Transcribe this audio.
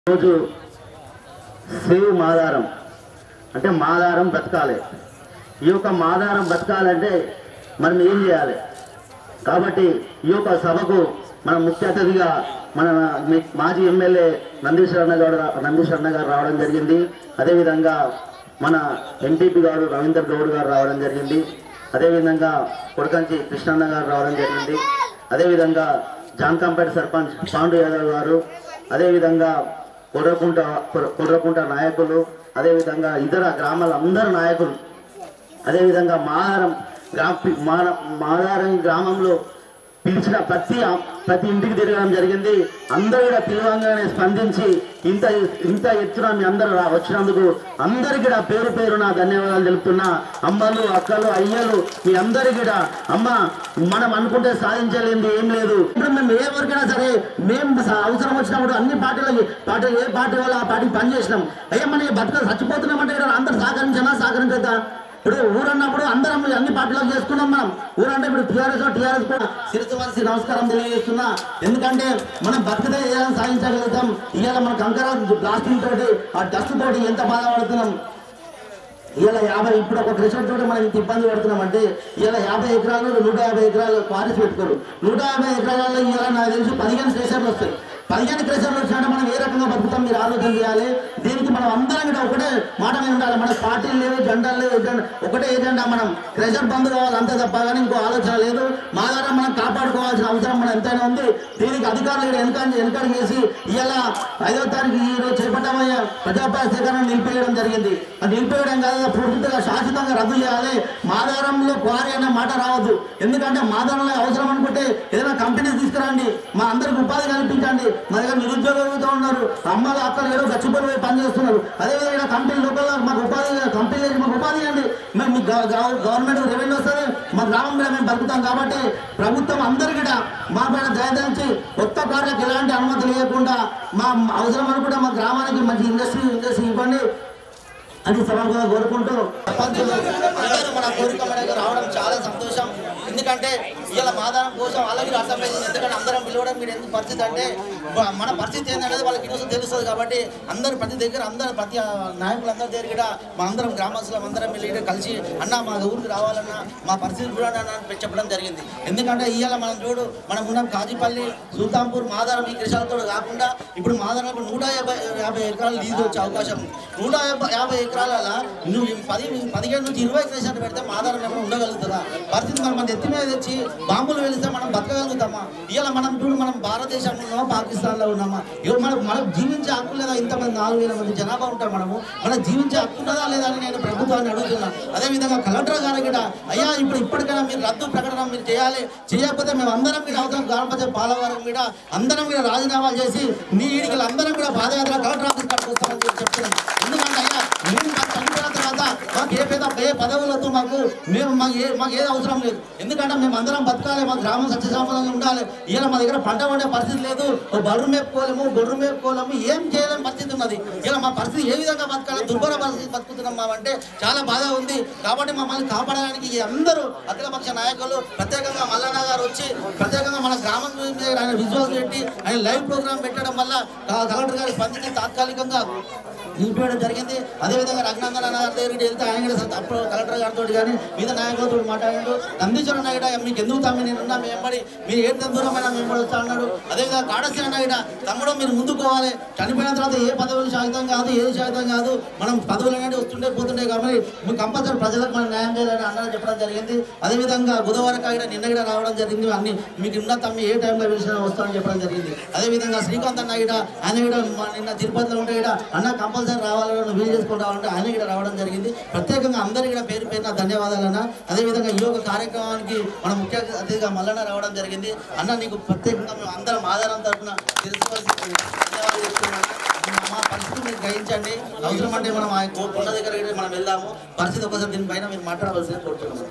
రోజు సేవ్ మాదారం అంటే మాదారం బతకాలి ఈ యొక్క మాదారం బతకాలంటే మనం ఏం చేయాలి కాబట్టి ఈ యొక్క సభకు మన ముఖ్య అతిథిగా మన మీ- మాజీ ఎమ్మెల్యే నందీశ్వర అన్న గారు నందీశ్వర అన్న గారు రావడం జరిగింది అదేవిధంగా మన ఎంపీపీ గారు రవీందర్ గౌడ్ గారు రావడం జరిగింది అదేవిధంగా కొడకంచి కృష్ణన్న గారు రావడం జరిగింది అదేవిధంగా జాన్కంపేట సర్పంచ్ పాండు యాదవ్ గారు అదేవిధంగా కొర్రకుంట కొర్రకుంట నాయకులు అదేవిధంగా ఇతర గ్రామాల అందరు నాయకులు అదేవిధంగా మాదారం గ్రామ మాన- మాదారం గ్రామంలో పిలిచిన ప్రతి ప్రతి ఇంటికి తిరగడం జరిగింది అందరూ కూడా పిలవంగానే స్పందించి ఇంత ఇంత ఎత్తున మీ అందరూ రా- వచ్చినందుకు అందరికీ కూడా పేరు పేరు నా ధన్యవాదాలు తెలుపుతున్నా అమ్మలు అక్కలు అయ్యలు మీ అందరికీ కూడా అమ్మ మనం అనుకుంటే సాధించలేనిది ఏం లేదు ఇప్పుడు మేము ఏ వరకైనా సరే మేము స- అవసరం వచ్చినప్పుడు అన్ని పార్టీలకి పార్టీ ఏ పార్టీ వాళ్ళు ఆ పార్టీకి పనిచేసినాం అయ్యా మన బతుక చచ్చిపోతున్నామంటే ఇక్కడ అందరు సహకరించినా సహకరించద్దా ఇప్పుడు ఊరన్నప్పుడు అందరం అన్ని పార్టీలకు చేసుకున్నాం మనం ఊరంటే ఇప్పుడు టీఆర్ఎస్ టీఆర్ఎస్ కూడా శిరస్సు వారికి నమస్కారం తెలియజేస్తున్నా ఎందుకంటే మనం బతికితే ఏదైనా సాధించగలుగుతాం ఇవాళ మన కంకర బ్లాస్టింగ్ తోటి ఆ డస్ట్ తోటి ఎంత బాధపడుతున్నాం ఇవాళ యాభై ఇప్పుడు ఒక క్రెషర్ తోటి మనం ఇంత ఇబ్బంది పడుతున్నాం అంటే ఇవాళ యాభై ఎకరాలు నూట యాభై ఎకరాలు క్వారీస్ పెట్టుకోరు నూట యాభై ఎకరాలలో ఇవాళ నాకు తెలిసి పదిహేను క్రెషర్లు వస్తాయి పదిహేను క్రెషర్లు వచ్చినట్టు మనం ఏ రకంగా బతుకుతాం మీరు ఆలోచన చేయాలి దీనికి మనం అందరం కూడా ఒకటే మాట మీద ఉండాలి మన పార్టీలు లేవు జెండాలు లేవు ఎజెండా ఒకటే ఏజెండా మనం క్రెషర్ బంద్ కావాలి అంతే తప్ప కానీ ఇంకో ఆలోచన లేదు మా ద్వారా మనం కాపాడుకోవాల్సిన అవసరం మనం ఎంతైనా ఉంది దీనికి అధికారులు ఇక్కడ వెనక వెనకడు చేసి ఇవాళ ఐదో తారీఖు ఈ రోజు చేపట్టమయ్యే ప్రజాపాల సేకరణ నిలిపేయడం జరిగింది అది నిలిపేయడం కాదు పూర్తిగా శాశ్వతంగా రద్దు చేయాలి మాదారంలో క్వారీ అనే మాట రావద్దు ఎందుకంటే మాదారంలో అవసరం అనుకుంటే ఏదైనా కంపెనీ తీసుకురండి మా అందరికి ఉపాధి కల్పించండి మా దగ్గర నిరుద్యోగులతో ఉన్నారు అమ్మలు అక్కలు ఏదో గచ్చిపోయి పోయి పని చేస్తున్నారు అదేవిధంగా కంపెనీ లోకల్లో మాకు ఉపాధి కంపెనీ మాకు ఉపాధి ఇవ్వండి మేము మీ గవ- గవ- గవర్నమెంట్ రెవెన్యూ వస్తుంది మా గ్రామం మీద మేము బతుకుతాం కాబట్టి ప్రభుత్వం అందరికీ మా పైన దయదాల్చి కొత్త కార్లకు ఎలాంటి అనుమతి లేకుండా మా అవసరం అనుకుంటే మా గ్రామానికి మంచి ఇండస్ట్రీ ఇండస్ట్రీ ఇవ్వండి అని సభగా కోరుకుంటూ ప్రపంచంలో అందరూ మన కోరిక మేరకు రావడం చాలా సంతోషం ఎందుకంటే ఇలా మాదానం కోసం వాళ్ళకి అర్థమైంది ఎందుకంటే అందరం పిలవడం మీరు ఎందుకు పరిస్థితి అంటే బ- మన పరిస్థితి ఏంటనేది వాళ్ళకి ఈరోజు తెలుస్తుంది కాబట్టి అందరు ప్రతి దగ్గర అందరు ప్రతి నాయకులందరి దగ్గర కూడా మా అందరం గ్రామస్తులం అందరం వెళ్ళి ఈడ కలిసి అన్న మా ఊరికి రావాలన్నా మా పరిస్థితి చూడండి అన్న అని చెప్పడం జరిగింది ఎందుకంటే ఇవాళ మనం చూడు మనం ఉన్నాం కాజీపల్లి సుల్తాంపూర్ మాదారం ఈ కృషాలతో కాకుండా ఇప్పుడు మాదారంలో నూట యాభై యాభై ఎకరాలు లీజు వచ్చే అవకాశం ఉంది నూట యాభై యాభై ఎకరాల నువ్వు ఈ పది పదిహేను నుంచి ఇరవై క్రేషాలు పెడితే మాదారం ఏమైనా ఉండగలుగుతుందా పరిస్థితి మనం మన ఎత్తి మీద తెచ్చి బాంబులు వెలిస్తే మనం బతకగలుగుతామా ఇవాళ మనం చూడు మనం భారతదేశంలో ఉన్నామా పాకిస్తాన్లో ఉన్నామా ఇవాళ మనం మనకు జీవించే హక్కు లేదా ఇంతమంది నాలుగు వేల మంది జనాభా ఉంటారు మనము మనకు జీవించే హక్కు ఉన్నదా లేదా అని నేను ప్రభుత్వాన్ని అడుగుతున్నా అదేవిధంగా కలెక్టర్ గారు కూడా అయ్యా ఇప్పుడు ఇప్పటికైనా మీరు రద్దు ప్రకటన మీరు చేయాలి చేయకపోతే మేము అందరం కూడా అవసరం గ్రామ పంచాయతీ పాలవారం కూడా అందరం కూడా రాజీనామాలు చేసి నీ ఈడికి అందరం కూడా పాదయాత్ర కలెక్టర్ ఆఫీస్ కాడికి వస్తామని చెప్పి చెప్తున్నాం ఎందుకంటే అయ్యా మేము మాకు చనిపోయిన తర్వాత మాకు ఏ పేద ఏ పదవులతో మాకు మేము మాకు ఏ మాకు ఏది అవసరం లేదు ఎందుకంటే మేము అందరం బతకాలి మా గ్రామం సత్యసంపదంగా ఉండాలి ఇలా మా దగ్గర పంట పండే పరిస్థితి లేదు ఓ బర్రు మేపుకోలేము గొర్రె మేపుకోలేము ఏం చేయలేని పరిస్థితి ఉన్నది ఇలా మా పరిస్థితి ఏ విధంగా బతకాలి దుర్భర పరిస్థితి బతుకుతున్నాం మా అంటే చాలా బాధ ఉంది కాబట్టి మమ్మల్ని కాపాడడానికి ఈ అందరూ అఖిలపక్ష నాయకులు ప్రత్యేకంగా మల్లన్న గారు వచ్చి ప్రత్యేకంగా మన గ్రామం మీద ఆయన విజువల్స్ పెట్టి ఆయన లైవ్ ప్రోగ్రామ్ పెట్టడం వల్ల కా- కలెక్టర్ గారు స్పందించి తాత్కాలికంగా నిలిపేయడం జరిగింది అదేవిధంగా రఘునందన్ అన్న గారి దగ్గరికి వెళ్తే ఆయన కూడా స- అప్పుడు కలెక్టర్ గారితో కానీ మిగతా నాయకులతో మాట్లాడాడు నందీశ్వర నాయుడు మీకు ఎందుకు తమ్మి నేను ఉన్నా మేము ఎంబడి మీరు ఏంత దూరమైనా మేము కూడా వస్తా అన్నాడు అదేవిధంగా కాడసిన నాయుడు తమ్ముడు మీరు ముందుకు పోవాలి చనిపోయిన తర్వాత ఏ పదవులు శాతం కాదు ఏది శాతం కాదు మనం పదవులు అనేవి వస్తుండే పోతుండే కాబట్టి మీకు కంపల్సరీ ప్రజలకు మనం న్యాయం చేయాలని అన్నది చెప్పడం జరిగింది అదేవిధంగా బుధవారం కాగిట నిన్న కూడా రావడం జరిగింది అన్ని మీకు ఉన్న తమ్మి ఏ టైంలో పిలిచినా వస్తామని చెప్పడం జరిగింది అదేవిధంగా శ్రీకాంత్ అన్న కూడా ఆయన కూడా మా నిన్న తిరుపతిలో ఉంటే కూడా అన్న కంపల్సరీ రావాలని వీలు చేసుకుంటా ఉంటే ఆయన కూడా రావడం జరిగింది ప్రత్యేకంగా అందరికీ కూడా పేరు పేరున ధన్యవాదాలు అన్న అదేవిధంగా ఈ యొక్క కార్యక్రమానికి మన ముఖ్య అతిథిగా మల్లన్న రావడం జరిగింది అన్న నీకు ప్రత్యేకంగా మేము అందరం ఆధారం తరఫున తెలుసుకోవాల్సి ధన్యవాదాలు చెప్తున్నాను మా పరిస్థితి మీరు గ్రహించండి అవసరం అంటే మనం ఆ కొండ దగ్గర మనం వెళ్దాము పరిస్థితి ఒకసారి దీనిపైన మీరు మాట్లాడవలసింది కోరుతున్నాము